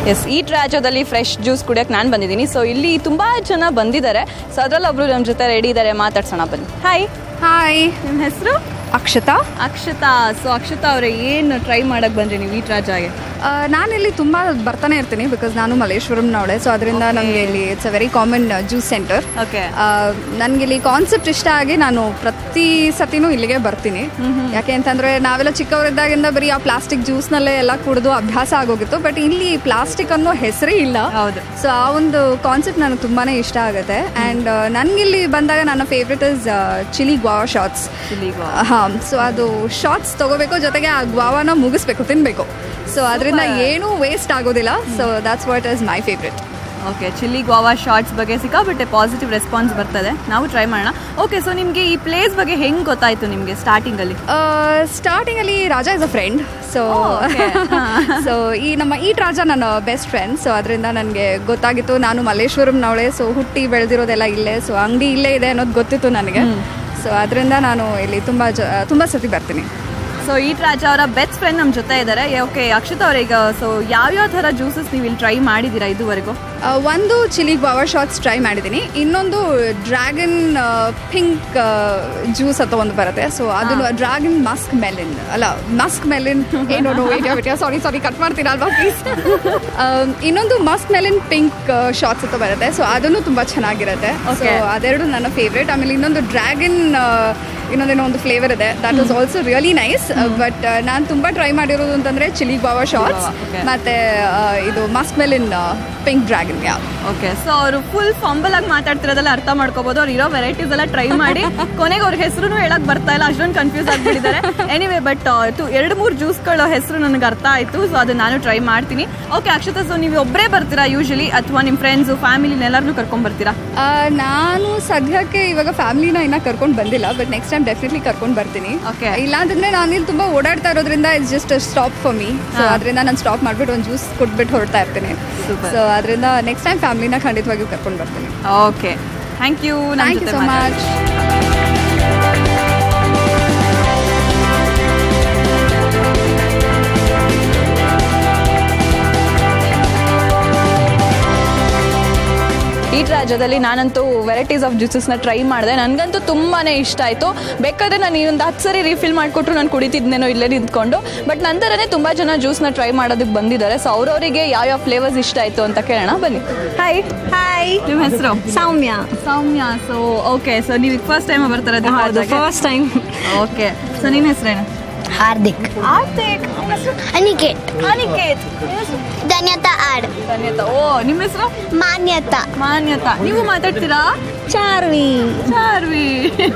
S ಈ ರಾಜ್ಯದಲ್ಲಿ fresh juice ಕುಡಿಯೋಕೆ ನಾನು ಬಂದಿದ್ದೀನಿ ಸೊ ಇಲ್ಲಿ ತುಂಬ ಜನ ಬಂದಿದ್ದಾರೆ ಸೊ ಅದರಲ್ಲಿ ಒಬ್ರು ನಮ್ಮ ಜೊತೆ ರೆಡಿ ಇದ್ದಾರೆ ಮಾತಾಡ್ಸೋಣ ಬನ್ನಿ ಹಾಯ್ ಹಾಯ್ ನಿಮ್ಮ ಹೆಸರು ಅಕ್ಷತಾ ಅಕ್ಷತಾ ಸೊ ಅಕ್ಷತಾ ಅವರೇ ಏನು ಟ್ರೈ ಮಾಡಕ್ಕೆ ಬಂದ್ರಿ ನೀವು ಈ ರಾಜಾಗೆ ಆ, ನಾನಿಲ್ಲಿ ತುಂಬ ಬರ್ತಾನೆ ಇರ್ತೀನಿ ಬಿಕಾಸ್ ನಾನು ಮಲ್ಲೇಶ್ವರಂನವಳೆ ಸೊ ಅದರಿಂದ ನನಗೆ ಇಲ್ಲಿ it's a very common juice centre okay ನನಗೆ ಇಲ್ಲಿ ಕಾನ್ಸೆಪ್ಟ್ ಇಷ್ಟ ಆಗಿ ನಾನು ಪ್ರತಿ ಸತಿನೂ ಇಲ್ಲಿಗೆ ಬರ್ತೀನಿ ಯಾಕೆ ಅಂತಂದರೆ ನಾವೆಲ್ಲ ಚಿಕ್ಕವರಿದ್ದಾಗಿಂದ ಬರೀ ಆ ಪ್ಲಾಸ್ಟಿಕ್ ಜ್ಯೂಸ್ನಲ್ಲೇ ಎಲ್ಲ ಕುಡಿದು ಅಭ್ಯಾಸ ಆಗೋಗಿತ್ತು ಬಟ್ ಇಲ್ಲಿ ಪ್ಲಾಸ್ಟಿಕ್ ಅನ್ನೋ ಹೆಸರೇ ಇಲ್ಲ ಹೌದು ಸೊ ಆ ಒಂದು ಕಾನ್ಸೆಪ್ಟ್ ನನಗೆ ತುಂಬಾ ಇಷ್ಟ ಆಗುತ್ತೆ ಆ್ಯಂಡ್ ನನಗಿಲ್ಲಿ ಬಂದಾಗ ನನ್ನ favourite is chilli guava shots Chili ಹಾಂ ಸೊ ಅದು ಶಾರ್ಟ್ಸ್ ತಗೋಬೇಕು ಜೊತೆಗೆ ಆ ಗ್ವಾವಾನ ಮುಗಿಸ್ಬೇಕು ತಿನ್ನಬೇಕು ಸೊ ಅದರಿಂದ ಏನೂ ವೇಸ್ಟ್ ಆಗೋದಿಲ್ಲ so that's what is my favourite okay chilli guava shots ಬಗ್ಗೆ ಸಿಕ್ಕಾಬಿಟ್ಟೆ ಪಾಸಿಟಿವ್ ರೆಸ್ಪಾನ್ಸ್ ಬರ್ತದೆ ನಾವು ಟ್ರೈ ಮಾಡೋಣ ಓಕೆ ಸೊ ನಿಮಗೆ ಈ ಪ್ಲೇಸ್ ಬಗ್ಗೆ ಹೆಂಗೆ ಗೊತ್ತಾಯಿತು ನಿಮಗೆ ಸ್ಟಾರ್ಟಿಂಗಲ್ಲಿ ಸ್ಟಾರ್ಟಿಂಗಲ್ಲಿ Raja is a friend so okay. So ಈ ನಮ್ಮ ಈಟ್ ರಾಜ ನನ್ನ ಬೆಸ್ಟ್ ಫ್ರೆಂಡ್ ಸೊ ಅದರಿಂದ ನನಗೆ ಗೊತ್ತಾಗಿತ್ತು ನಾನು ಮಲ್ಲೇಶ್ವರಂನವಳೆ ಸೊ ಹುಟ್ಟಿ ಬೆಳೆದಿರೋದೆಲ್ಲ ಇಲ್ಲೇ ಸೊ ಅಂಗಡಿ ಇಲ್ಲೇ ಇದೆ ಅನ್ನೋದು ಗೊತ್ತಿತ್ತು ನನಗೆ ಸೊ ಅದರಿಂದ ನಾನು ಇಲ್ಲಿ ತುಂಬ ಜ ತುಂಬ ಸತಿ ಬರ್ತೀನಿ ಸೊ ಈ ರಾಜ ಅವರ ಬೆಸ್ಟ್ ಫ್ರೆಂಡ್ ನಮ್ಮ ಜೊತೆ ಇದ್ದಾರೆ ಓಕೆ ಅಕ್ಷತಾ ಅವರೀಗ ಸೊ ಯಾವ್ಯಾವ ಥರ ಜ್ಯೂಸಸ್ ನೀವು ಇಲ್ಲಿ ಟ್ರೈ ಮಾಡಿದ್ದೀರಾ ಇದುವರೆಗೂ ಆ, ಒಂದು ಚಿಲಿ ಗ್ವಾವಾ ಶಾಟ್ಸ್ ಟ್ರೈ ಮಾಡಿದ್ದೀನಿ ಇನ್ನೊಂದು ಡ್ರ್ಯಾಗನ್ ಪಿಂಕ್ ಜ್ಯೂಸ್ ಅಥವಾ ಒಂದು ಬರುತ್ತೆ ಸೊ ಅದನ್ನು ಡ್ರ್ಯಾಗನ್ ಮಸ್ಕ್ ಮೆಲಿನ್ ಅಲ್ಲ ಮಸ್ಕ್ ಮೆಲಿನ್ ಏನೋ ಸಾರಿ ಸಾರಿ ಕಟ್ ಮಾಡ್ತೀರಾ ಅಲ್ವಾ ಪ್ಲೀಸ್ ಇನ್ನೊಂದು ಮಸ್ಕ್ ಮೆಲಿನ್ ಪಿಂಕ್ ಶಾಟ್ಸ್ ಅಂತ ಬರುತ್ತೆ ಸೊ ಅದನ್ನು ತುಂಬ ಚೆನ್ನಾಗಿರುತ್ತೆ ಸೊ Okay. ಅದೆರಡು ನನ್ನ ಫೇವ್ರೇಟ್ ಆಮೇಲೆ ಇನ್ನೊಂದು ಡ್ರ್ಯಾಗನ್ ಇನ್ನೊಂದೇನೋ ಒಂದು ಫ್ಲೇವರ್ ಇದೆ that was also really nice but ನಾನು ತುಂಬ ಟ್ರೈ ಮಾಡಿರೋದು ಅಂತಂದರೆ ಚಿಲಿ ಗ್ವಾವಾ ಶಾಟ್ಸ್ Okay. ಮತ್ತು ಇದು musk melon pink dragon yeah okay so ಅವರು ಫುಲ್ ಫಂಬಲ್ ಆಗಿ ಮಾತಾಡ್ತಿರೋದೆಲ್ಲ ಅರ್ಥ ಮಾಡ್ಕೋಬಹುದು ಅವ್ರು ಇರೋ ವೆರೈಟೀಸ್ ಎಲ್ಲ ಟ್ರೈ ಮಾಡಿ ಕೊನೆಗೆ ಅವ್ರ ಹೆಸರು ಹೇಳಕ್ ಬರ್ತಾ ಇಲ್ಲ ಅಷ್ಟೊಂದು ಕನ್ಫ್ಯೂಸ್ ಆಗ್ಬಿಟ್ಟಿದ್ದಾರೆ ಎನಿವೆ ಬಟ್ ಎರಡು ಮೂರು ಜ್ಯೂಸ್ಗಳ ಹೆಸರು ನನಗೆ ಅರ್ಥ ಆಯ್ತು ಸೊ ಅದನ್ನ ನಾನು ಟ್ರೈ ಮಾಡ್ತೀನಿ ಓಕೆ ಅಕ್ಷತಾ ಸೊ ನೀವು ಒಬ್ಬರೇ ಬರ್ತೀರಾ ಯೂಶಲಿ ಅಥವಾ ನಿಮ್ಮ ಫ್ರೆಂಡ್ಸು ಫ್ಯಾಮಿಲಿನ ಎಲ್ಲರನ್ನೂ ಕರ್ಕೊಂಡ್ ಬರ್ತೀರಾ ಆ, ನಾನು ಸದ್ಯಕ್ಕೆ ಇವಾಗ ಫ್ಯಾಮಿಲಿನ ಇನ್ನ ಕರ್ಕೊಂಡು ಬಂದಿಲ್ಲ ಬಟ್ ನೆಕ್ಸ್ಟ್ ಟೈಮ್ ಡೆಫಿನೆಟ್ಲಿ ಕರ್ಕೊಂಡು ಬರ್ತೀನಿ Okay. ಇಲ್ಲ ಅಂತಂದ್ರೆ ನಾನು ಇಲ್ಲಿ ತುಂಬಾ ಓಡಾಡ್ತಾ ಇರೋದ್ರಿಂದ it's just stop for me so ಅದರಿಂದ ನಾನು ಸ್ಟಾಪ್ ಮಾಡ್ಬಿಟ್ಟು ಒಂದು ಜ್ಯೂಸ್ ಕೊಟ್ಬಿಟ್ಟು ಹೊರಡ್ತಾ ಇರ್ತೀನಿ Super. ಸೊ ಅದರಿಂದ ನೆಕ್ಸ್ಟ್ ಟೈಮ್ ಫ್ಯಾಮಿಲಿನ ಖಂಡಿತವಾಗಿಯೂ ಕರ್ಕೊಂಡು ಬರ್ತೀನಿ okay thank you thank you so much ಈ ರಾಜ್ಯದಲ್ಲಿ ನಾನಂತೂ ವೆರೈಟೀಸ್ ಆಫ್ ಜ್ಯೂಸಸ್ನ ಟ್ರೈ ಮಾಡಿದೆ ನನಗಂತೂ ತುಂಬಾ ಇಷ್ಟ ಆಯಿತು ಬೇಕಾದ್ರೆ ನಾನು ಇನ್ನೊಂದು ಹತ್ತು ಸರಿ ರೀಫಿಲ್ ಮಾಡಿಕೊಟ್ರು ನಾನು ಕುಡಿತಿದ್ನೇನೋ ಇಲ್ಲೇ ನಿಂತ್ಕೊಂಡು ಬಟ್ ನಂತರನೇ ತುಂಬ ಜನ ಜ್ಯೂಸ್ನ ಟ್ರೈ ಮಾಡೋದಕ್ಕೆ ಬಂದಿದ್ದಾರೆ ಸೊ ಅವ್ರವರಿಗೆ ಯಾವ್ಯಾವ ಫ್ಲೇವರ್ಸ್ ಇಷ್ಟ ಆಯಿತು ಅಂತ ಕೇಳೋಣ ಬನ್ನಿ ಹಾಯ್ ಹಾಯ್ ನಿಮ್ಮ ಹೆಸರು Soumya Soumya so okay so ನೀವು ಫಸ್ಟ್ ಟೈಮ್ ಬರ್ತಾರೆ ಹೌದು ಫಸ್ಟ್ ಟೈಮ್ ಓಕೆ ಸೊ ನಿಮ್ಮ ಹೆಸರೇನು ಹಾರ್ದಿಕ್ ಆರ್ತಿಕ್ ಅನಿಕೇಟ್ ಅನಿಕೇತ್ ಧನ್ಯತಾ ಆಡ್ ಧನ್ಯತಾ ಓ ನಿಮ್ಮ ಹೆಸರು ಮಾನ್ಯತಾ ಮಾನ್ಯತಾ ನೀವು ಮಾತಾಡ್ತೀರಾ Charvi Charvi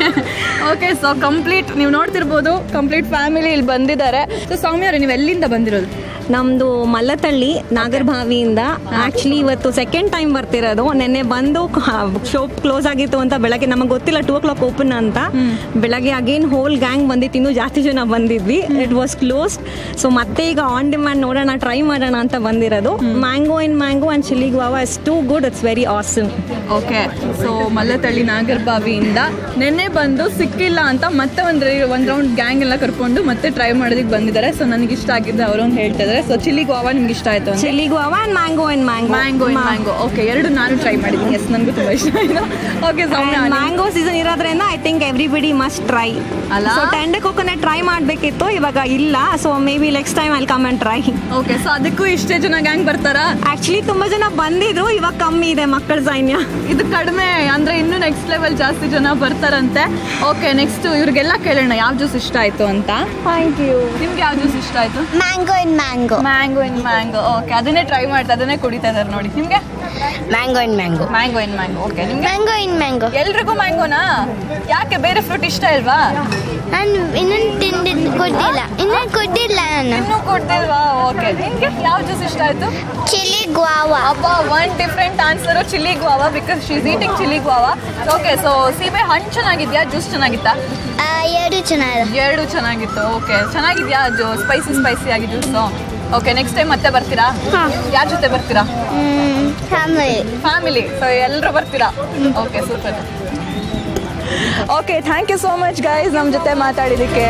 okay so complete ನೀವು ನೋಡ್ತಿರ್ಬೋದು ಕಂಪ್ಲೀಟ್ ಫ್ಯಾಮಿಲಿ ಇಲ್ಲಿ ಬಂದಿದ್ದಾರೆ ಸೊ ಸೌಮ್ಯ ಅವ್ರೆ ನೀವು ಎಲ್ಲಿಂದ ಬಂದಿರೋದು ನಮ್ಮದು ಮಲ್ಲತಳ್ಳಿ ನಾಗರಭಾವಿಯಿಂದ ಆ್ಯಕ್ಚುಲಿ ಇವತ್ತು ಸೆಕೆಂಡ್ ಟೈಮ್ ಬರ್ತಿರೋದು ನೆನ್ನೆ ಬಂದು ಶಾಪ್ ಕ್ಲೋಸ್ ಆಗಿತ್ತು ಅಂತ ಬೆಳಗ್ಗೆ ನಮಗೆ ಗೊತ್ತಿಲ್ಲ ಟೂ ಓ ಕ್ಲಾಕ್ ಓಪನ್ ಅಂತ ಬೆಳಗ್ಗೆ ಅಗೇನ್ ಹೋಲ್ ಗ್ಯಾಂಗ್ ಬಂದಿತ್ತು ಇನ್ನೂ ಜಾಸ್ತಿ ಜನ ಬಂದಿದ್ವಿ ಇಟ್ ವಾಸ್ ಕ್ಲೋಸ್ಡ್ ಸೊ ಮತ್ತೆ ಈಗ ಆನ್ ಡಿಮ್ಯಾಂಡ್ ನೋಡೋಣ ಟ್ರೈ ಮಾಡೋಣ ಅಂತ ಬಂದಿರೋದು mango in mango and chilli guava is too good it's very awesome okay so Mallathahalli ನಾಗರಬಾವಿಯಿಂದ ನಿನ್ನೆ ಬಂದು ಸಿಕ್ಕಿಲ್ಲ ಅಂತ ಮತ್ತೆ ಒಂದು ಒಂದು ರೌಂಡ್ ಗ್ಯಾಂಗ್ ಎಲ್ಲ ಕರ್ಕೊಂಡು ಮತ್ತೆ ಟ್ರೈ ಮಾಡೋದಕ್ಕೆ ಬಂದಿದ್ದಾರೆ ಸೊ ನನಗೆ ಇಷ್ಟ ಆಗಿದ್ದು ಅವರೊಂದು ಹೇಳ್ತಾ ಇದ್ದಾರೆ ಸೊ ಚಿಲ್ಲಿ ಗೋವಾ ನಿಮ್ಗೆ ಇಷ್ಟ ಆಯ್ತು ಅಂತ chilli guava and mango in mango mango mango okay ಎರಡು ನಾನು ಟ್ರೈ ಮಾಡಿದ್ದೀನಿ ಎಸ್ ನನಗೂ ತುಂಬ ಇಷ್ಟ ಆಯಿತು ಓಕೆ ಸೌಮ್ಯ ನಿಮ್ಗೆ- ಮ್ಯಾಂಗೋ ಸೀಸನ್ ಇರೋದ್ರಿಂದ I think everybody must try ಅಲ್ಲ? ಸೊ ಟೆಂಡ್ ಕೋಕೋನಟ್ ಟ್ರೈ ಮಾಡಬೇಕಿತ್ತು ಇವಾಗ ಇಲ್ಲ so maybe next time I'll come and try okay so ಅದಕ್ಕೂ ಇಷ್ಟೇ ಜನ ಗ್ಯಾಂಗ್ ಬರ್ತಾರಾ ಆಕ್ಚುಲಿ ತುಂಬಾ ಜನ ಬಂದಿದ್ರು ಇವಾಗ ಕಮ್ಮಿ ಇದೆ ಮಕ್ಕಳ ಸೈನ್ಯ ಇದು ಕಡಿಮೆ ಅಂದ್ರೆ ಇನ್ನು ನೆಕ್ಸ್ಟ್ ಲೆವೆಲ್ ಜಾಸ್ತಿ ಜನ ಬರ್ತಾರಂತೆ ಓಕೆ ನೆಕ್ಸ್ಟ್ ಇವ್ರಿಗೆಲ್ಲ ಕೇಳೋಣ ಯಾವ ಜ್ಯೂಸ್ ಇಷ್ಟ ಆಯ್ತು ಅಂತ ಥ್ಯಾಂಕ್ ಯು ನಿಮ್ಗೆ ಯಾವ ಜ್ಯೂಸ್ ಇಷ್ಟ ಆಯ್ತು mango in mango mango in mango okay ಅದನ್ನೇ ಟ್ರೈ ಮಾಡ್ತಾ ಅದನ್ನೇ ಕುಡಿತಾ ಇದಾರೆ ನೋಡಿ ನಿಮ್ಗೆ mango in mango mango in mango okay ನಿಮ್ಗೆ ಮ್ಯಾಂಗೋ ಇನ್ ಮ್ಯಾಂಗೋ ಎಲ್ರಿಗೂ ಮ್ಯಾಂಗೋನಾ ಯಾಕೆ ಬೇರೆ ಫ್ರೂಟ್ ಇಷ್ಟ ಇಲ್ವಾ ನಾನು ಇನ್ನೊಂದು ತಿಂದಿದ್ದು ಕೊಟ್ಟಿಲ್ಲ ಇನ್ನೊಂದು ಕೊಟ್ಟಿಲ್ಲ ನಾನು ಇನ್ನೂ ಕೊಡ್ತಿಲ್ವಾ ಓಕೆ ನಿಮ್ಗೆ ಯಾವ ಜ್ಯೂಸ್ ಇಷ್ಟ ಆಯ್ತು ಚಿಲ್ಲಿ ಗ್ವಾವಾ ಅಬ್ಬ one different answer chilli guava because she's eating chilli guava okay so ಸೀಬೆ ಹಣ್ಣು ಚೆನ್ನಾಗಿದ್ಯಾ ಜ್ಯೂಸ್ ಚೆನ್ನಾಗಿತ್ತಾ ಎರಡು ಚೆನ್ನಾಗಿದೆ ಎರಡು ಚೆನ್ನಾಗಿತ್ತು ಓಕೆ ಚೆನ್ನಾಗಿದ್ಯಾ ಜೋ ಸ್ಪೈಸಿ ಸ್ಪೈಸಿ ಆಗಿ ಜ್ಯೂಸು ಓಕೆ ನೆಕ್ಸ್ಟ್ ಟೈಮ್ ಮತ್ತೆ ಬರ್ತೀರಾ ಯಾರ ಜೊತೆ ಬರ್ತೀರಾ ಫ್ಯಾಮಿಲಿ ಫ್ಯಾಮಿಲಿ ಸೊ ಎಲ್ಲರೂ ಬರ್ತೀರಾ okay super okay thank you so much guys ನಮ್ಮ ಜೊತೆ ಮಾತಾಡಿದ್ದಕ್ಕೆ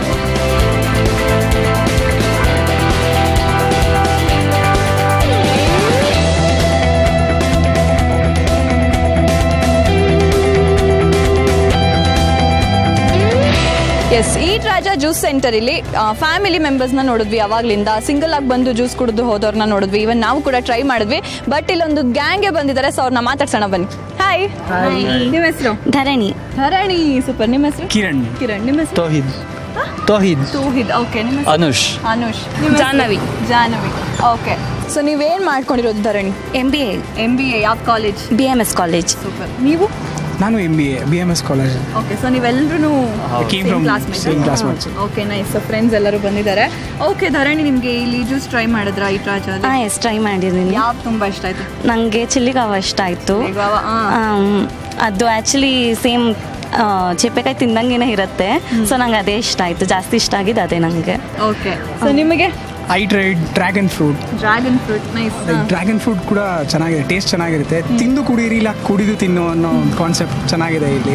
ರಾಜಾ ಜ್ಯೂಸ್ ಸೆಂಟರ್ ಇಲ್ಲಿ ಫ್ಯಾಮಿಲಿ ಮೆಂಬರ್ಸ್ನ ನೋಡಿದ್ವಿ ಅವಾಗ್ಲಿಂದ ಸಿಂಗಲ್ ಆಗಿ ಬಂದು ಜ್ಯೂಸ್ ಕುಡಿದು ಹೋದವ್ರನ್ನ ನೋಡಿದ್ವಿ ಇವನ್ ನಾವು ಕೂಡ ಟ್ರೈ ಮಾಡಿದ್ವಿ ಬಟ್ ಇಲ್ಲೊಂದು ಗ್ಯಾಂಗ್ಗೆ ಬಂದಿದ್ದಾರೆ ಸೊ ಅವ್ರನ್ನ ಮಾತಾಡ್ಸೋಣ ಬನ್ನಿ ಹಾಯ್ ನಿಮ್ಮ ಹೆಸರು ಧರಣಿ ಧರಣಿ ಸೂಪರ್ ನಿಮ್ಮ ಹೆಸರು ಕಿರಣ್ ಕಿರಣ್ ನಿಮ್ಮ ಹೆಸರು ತೋಹಿದ್ ತೋಹಿದ್ ತೂಹಿದ್ ಓಕೆ ನಿಮ್ಮ ಹೆಸರು ಅನುಷ್ ಅನುಷ್ ನಿಮ್ಮ ಹೆಸರು? ಜಾಹ್ನವಿ. ಜಾಹ್ನವಿ ಓಕೆ ಸೊ ನೀವೇನು ಮಾಡ್ಕೊಂಡಿರೋದು Dharani M B A M B A ಯಾವ college B M S college super ನೀವು ನಾನು M B A B M S college okay so ನೀವೆಲ್ಲರೂ Came from same classmates. Okay nice so friends ಎಲ್ಲರೂ ಬಂದಿದ್ದಾರೆ okay ಧರಣಿ ನಿಮಗೆ ಇಲ್ಲಿ ಜ್ಯೂಸ್ ಟ್ರೈ ಮಾಡಿದ್ರ ಈ ರಾಜ ಹಾಂ ಎಸ್ ಟ್ರೈ ಮಾಡಿದ್ದೀನಿ ಯಾವ್ದು ತುಂಬ ಇಷ್ಟ ಆಯ್ತು ನನಗೆ ಚಿಲ್ಲಿಗಾವ ಇಷ್ಟ ಆಯಿತು ಚಿಲ್ಲಿಗಾವ, ಆ. ಅದು ಆ್ಯಕ್ಚುಲಿ ಸೇಮ್ ಚೆಪ್ಪೆಕಾಯಿ ತಿಂದಂಗೆನೇ ಇರುತ್ತೆ ಸೊ ನಂಗೆ ಅದೇ ಇಷ್ಟ ಆಯಿತು ಜಾಸ್ತಿ ಇಷ್ಟ ಆಗಿದ್ದು ಅದೇ ನನಗೆ ಓಕೆ ಸೊ ನಿಮಗೆ I tried dragon fruit dragon fruit nice dragon fruit ಕೂಡ ಚೆನ್ನಾಗಿದೆ ಟೇಸ್ಟ್ ಚೆನ್ನಾಗಿರುತ್ತೆ ತಿಂದು ಕುಡೀರಿ ಇಲ್ಲ ಕುಡಿದು ತಿನ್ನು ಅನ್ನೋ ಒಂದು ಕಾನ್ಸೆಪ್ಟ್ ಚೆನ್ನಾಗಿದೆ ಇಲ್ಲಿ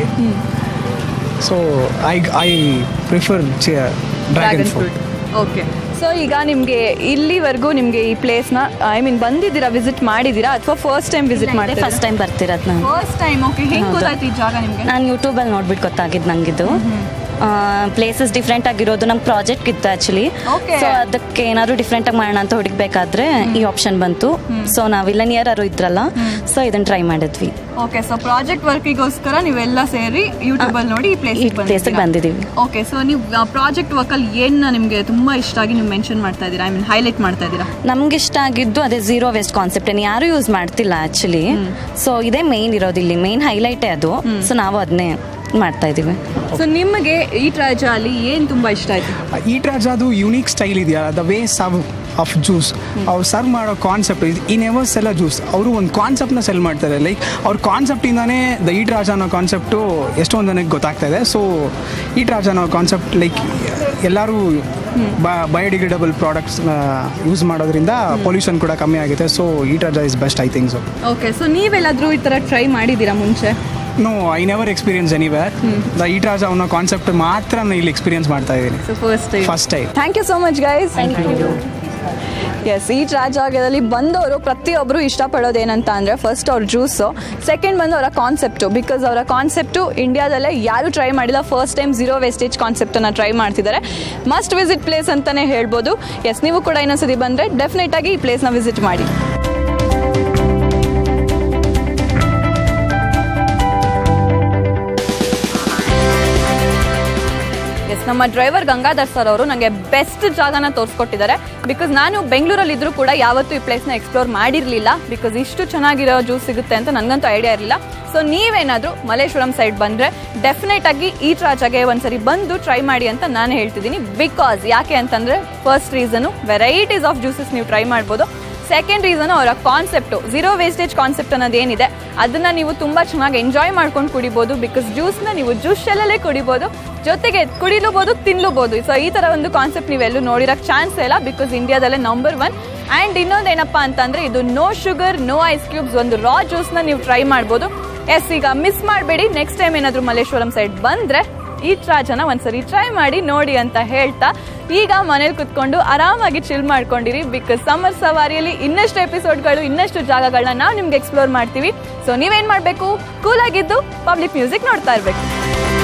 so I I prefer dragon dragon fruit fruit okay so ಈಗ ನಿಮಗೆ ಇಲ್ಲಿವರೆಗೂ ನಿಮಗೆ ಈ ಪ್ಲೇಸ್ನ ಐ ಮೀನ್ ಬಂದಿದ್ದೀರಾ ವಿಸಿಟ್ ಮಾಡಿದ್ದೀರಾ ಅಥವಾ ಫಸ್ಟ್ ಟೈಮ್ ವಿಸಿಟ್ ಮಾಡಿದ್ದೀರಾ ಫಸ್ಟ್ ಟೈಮ್ ಬರ್ತಿರೋದು ನಾನು ಫಸ್ಟ್ ಟೈಮ್ ಓಕೆ ಹೆಂಗೆ ಹೌದು. ಗೊತ್ತಾಯ್ತು ಈ ಜಾಗ ನಿಮಗೆ ನಾನು ಯೂಟ್ಯೂಬಲ್ಲಿ ನೋಡ್ಬಿಟ್ಟು ಗೊತ್ತಾಗಿದ್ದು ನಂಗಿದು ಪ್ಲೇಸಸ್ ಡಿಫ್ರೆಂಟ್ ಆಗಿರೋದು ನಂಗೆ ಪ್ರಾಜೆಕ್ಟ್ ಇತ್ತು ಆ್ಯಕ್ಚುಲಿ Okay. ಸೊ ಅದಕ್ಕೆ ಏನಾದ್ರು ಡಿಫ್ರೆಂಟ್ ಆಗಿ ಮಾಡೋಣ ಅಂತ ಹುಡುಕ್ಬೇಕಾದ್ರೆ ಈ ಆಪ್ಷನ್ ಬಂತು ಸೊ ನಾವಿಲ್ಲ ನಿಯರ್ ಯಾರು ಇದ್ರಲ್ಲ ಸೊ ಇದನ್ನ ಟ್ರೈ ಮಾಡಿದ್ವಿ ಓಕೆ ಸೊ ಪ್ರಾಜೆಕ್ಟ್ ವರ್ಕಿಗೋಸ್ಕರ ನೀವೆಲ್ಲ ಸೇರಿ ಯೂಟ್ಯೂಬಲ್ಲಿ ನೋಡಿ ಈ ಪ್ಲೇಸ್ ಈ ಪ್ಲೇಸಿಗೆ ಬಂದಿದ್ದೀವಿ ಓಕೆ ಸೊ ನೀವು ಪ್ರಾಜೆಕ್ಟ್ ವರ್ಕಲ್ಲಿ ಏನು ನಿಮಗೆ ತುಂಬ ಇಷ್ಟ ಆಗಿ ನೀವು ಮೆನ್ಷನ್ ಮಾಡ್ತಾ ಇದ್ದೀರಾ ಐ ಮೀನ್ ಹೈಲೈಟ್ ಮಾಡ್ತಾ ಇದ್ದೀರಾ ನಮ್ಗೆ ಇಷ್ಟ ಆಗಿದ್ದು ಅದೇ ಝೀರೋ ವೇಸ್ಟ್ ಕಾನ್ಸೆಪ್ಟ್ ಏನು ಯಾರು ಯೂಸ್ ಮಾಡ್ತಿಲ್ಲ ಆ್ಯಕ್ಚುಲಿ ಸೊ ಇದೇ ಮೇನ್ ಇರೋದಿಲ್ಲಿ ಮೇನ್ ಹೈಲೈಟೇ ಅದು ಸೊ ನಾವು ಅದನ್ನೇ ಮಾಡ್ತಾ ಇದ್ದೀವಿ ಸೊ ನಿಮಗೆ ಈ ರಾಜ ಅಲ್ಲಿ ಏನು ತುಂಬ ಇಷ್ಟ ಆಯ್ತು ಈ ರಾಜಾದು ಯುನೀಕ್ ಸ್ಟೈಲ್ ಇದೆಯಾ the way serve of juice ಅವ್ರು ಸರ್ವ್ ಮಾಡೋ ಕಾನ್ಸೆಪ್ಟ್ ಈ ನೆವರ್ ಸೆಲ್ಲ ಜ್ಯೂಸ್ ಅವರು ಒಂದು ಕಾನ್ಸೆಪ್ಟ್ನ ಸೆಲ್ ಮಾಡ್ತಾರೆ ಲೈಕ್ ಅವ್ರ ಕಾನ್ಸೆಪ್ಟಿಂದಾನೇ ದ ಈಟ್ ರಾಜ ಅನ್ನೋ ಕಾನ್ಸೆಪ್ಟು ಎಷ್ಟೊಂದು ನನಗೆ ಗೊತ್ತಾಗ್ತಾ ಇದೆ ಸೊ ಈಟ್ ರಾಜ ಅನ್ನೋ ಕಾನ್ಸೆಪ್ಟ್ ಲೈಕ್ ಎಲ್ಲರೂ ಬಯೋಡಿಗ್ರೇಡಬಲ್ ಪ್ರಾಡಕ್ಟ್ಸ್ನ ಯೂಸ್ ಮಾಡೋದ್ರಿಂದ ಪೊಲ್ಯೂಷನ್ ಕೂಡ ಕಮ್ಮಿ ಆಗುತ್ತೆ so eat Raja is best I think so okay so ನೀವೆಲ್ಲಾದರೂ ಈ ಥರ ಟ್ರೈ ಮಾಡಿದ್ದೀರಾ ಮುಂಚೆ no I never experience anywhere the eat Raja ಅನ್ನೋ ಕಾನ್ಸೆಪ್ಟ್ ಮಾತ್ರ ನಾನು ಇಲ್ಲಿ ಎಕ್ಸ್ಪೀರಿಯನ್ಸ್ ಮಾಡ್ತಾ ಇದ್ದೀನಿ so first time first time thank you so much guys thank you yes ಈ ರಾಜಾಗದಲ್ಲಿ ಬಂದವರು ಪ್ರತಿಯೊಬ್ಬರು ಇಷ್ಟಪಡೋದೇನಂತ ಅಂದರೆ ಫಸ್ಟ್ ಅವ್ರ ಜ್ಯೂಸು ಸೆಕೆಂಡ್ ಬಂದು ಅವರ ಕಾನ್ಸೆಪ್ಟು ಬಿಕಾಸ್ ಅವರ ಕಾನ್ಸೆಪ್ಟು ಇಂಡಿಯಾದಲ್ಲೇ ಯಾರು ಟ್ರೈ ಮಾಡಿಲ್ಲ ಫಸ್ಟ್ ಟೈಮ್ ಝೀರೋ ವೇಸ್ಟೇಜ್ ಕಾನ್ಸೆಪ್ಟನ್ನು ಟ್ರೈ ಮಾಡ್ತಿದ್ದಾರೆ ಮಸ್ಟ್ ವಿಸಿಟ್ ಪ್ಲೇಸ್ ಅಂತಲೇ ಹೇಳ್ಬೋದು ಎಸ್ ನೀವು ಕೂಡ ಇನ್ನೊಂದ್ಸತಿ ಬಂದರೆ ಡೆಫಿನೆಟಾಗಿ ಈ ಪ್ಲೇಸ್ನ ವಿಸಿಟ್ ಮಾಡಿ ಎಸ್ ನಮ್ಮ ಡ್ರೈವರ್ ಗಂಗಾಧರ್ ಸರ್ ಅವರು ನನಗೆ ಬೆಸ್ಟ್ ಜಾಗನ ತೋರಿಸ್ಕೊಟ್ಟಿದ್ದಾರೆ ಬಿಕಾಸ್ ನಾನು ಬೆಂಗಳೂರಲ್ಲಿ ಇದ್ರೂ ಕೂಡ ಯಾವತ್ತೂ ಈ ಪ್ಲೇಸ್ನ ಎಕ್ಸ್ಪ್ಲೋರ್ ಮಾಡಿರಲಿಲ್ಲ ಬಿಕಾಸ್ ಇಷ್ಟು ಚೆನ್ನಾಗಿರೋ ಜ್ಯೂಸ್ ಸಿಗುತ್ತೆ ಅಂತ ನನಗಂತೂ ಐಡಿಯಾ ಇರಲಿಲ್ಲ ಸೊ ನೀವೇನಾದರೂ ಮಲ್ಲೇಶ್ವರಂ ಸೈಡ್ ಬಂದರೆ ಡೆಫಿನೆಟ್ ಆಗಿ ಈ ರಾಜಾಗೆ ಒಂದ್ಸರಿ ಬಂದು ಟ್ರೈ ಮಾಡಿ ಅಂತ ನಾನು ಹೇಳ್ತಿದ್ದೀನಿ ಬಿಕಾಸ್ ಯಾಕೆ ಅಂತಂದರೆ first reason varieties of juices ನೀವು ಟ್ರೈ ಮಾಡ್ಬೋದು ಸೆಕೆಂಡ್ ರೀಸನ್ ಅವರ ಕಾನ್ಸೆಪ್ಟು ಝೀರೋ ವೇಸ್ಟೇಜ್ ಕಾನ್ಸೆಪ್ಟ್ ಅನ್ನೋದು ಏನಿದೆ ಅದನ್ನ ನೀವು ತುಂಬ ಚೆನ್ನಾಗಿ ಎಂಜಾಯ್ ಮಾಡ್ಕೊಂಡು ಕುಡಿಬೋದು ಬಿಕಾಸ್ ಜ್ಯೂಸ್ನ ನೀವು ಜ್ಯೂಸ್ ಶೆಲ್ಲಲ್ಲೇ ಕುಡಿಬೋದು ಜೊತೆಗೆ ಕುಡಿಲೂಬೋದು ತಿನ್ಲೂಬೋದು ಸೊ ಈ ಥರ ಒಂದು ಕಾನ್ಸೆಪ್ಟ್ ನೀವೆಲ್ಲೂ ನೋಡಿರೋಕ್ಕೆ ಚಾನ್ಸ್ ಇಲ್ಲ ಬಿಕಾಸ್ ಇಂಡಿಯಾದಲ್ಲೇ ನಂಬರ್ ಒನ್ ಆ್ಯಂಡ್ ಇನ್ನೊಂದು ಏನಪ್ಪ ಅಂತಂದರೆ ಇದು no sugar no ice cubes ಒಂದು ರಾ ಜ್ಯೂಸ್ನ ನೀವು ಟ್ರೈ ಮಾಡ್ಬೋದು ಎಸ್ ಈಗ ಮಿಸ್ ಮಾಡಬೇಡಿ ನೆಕ್ಸ್ಟ್ ಟೈಮ್ ಏನಾದರೂ ಮಲ್ಲೇಶ್ವರಂ ಸೈಡ್ ಬಂದರೆ ಈ ರಾಜನ ಒಂದ್ಸರಿ ಟ್ರೈ ಮಾಡಿ ನೋಡಿ ಅಂತ ಹೇಳ್ತಾ ಈಗ ಮನೇಲಿ ಕುತ್ಕೊಂಡು ಆರಾಮಾಗಿ ಚಿಲ್ ಮಾಡ್ಕೊಂಡಿರಿ ಬಿಕಾಸ್ ಸಮ್ಮರ್ ಸವಾರಿಯಲ್ಲಿ ಇನ್ನಷ್ಟು ಎಪಿಸೋಡ್ಗಳು ಇನ್ನಷ್ಟು ಜಾಗಗಳನ್ನ ನಾವು ನಿಮ್ಗೆ ಎಕ್ಸ್ಪ್ಲೋರ್ ಮಾಡ್ತೀವಿ ಸೊ ನೀವೇನ್ ಮಾಡಬೇಕು ಕೂಲ್ ಆಗಿದ್ದು ಪಬ್ಲಿಕ್ ಮ್ಯೂಸಿಕ್ ನೋಡ್ತಾ ಇರಬೇಕು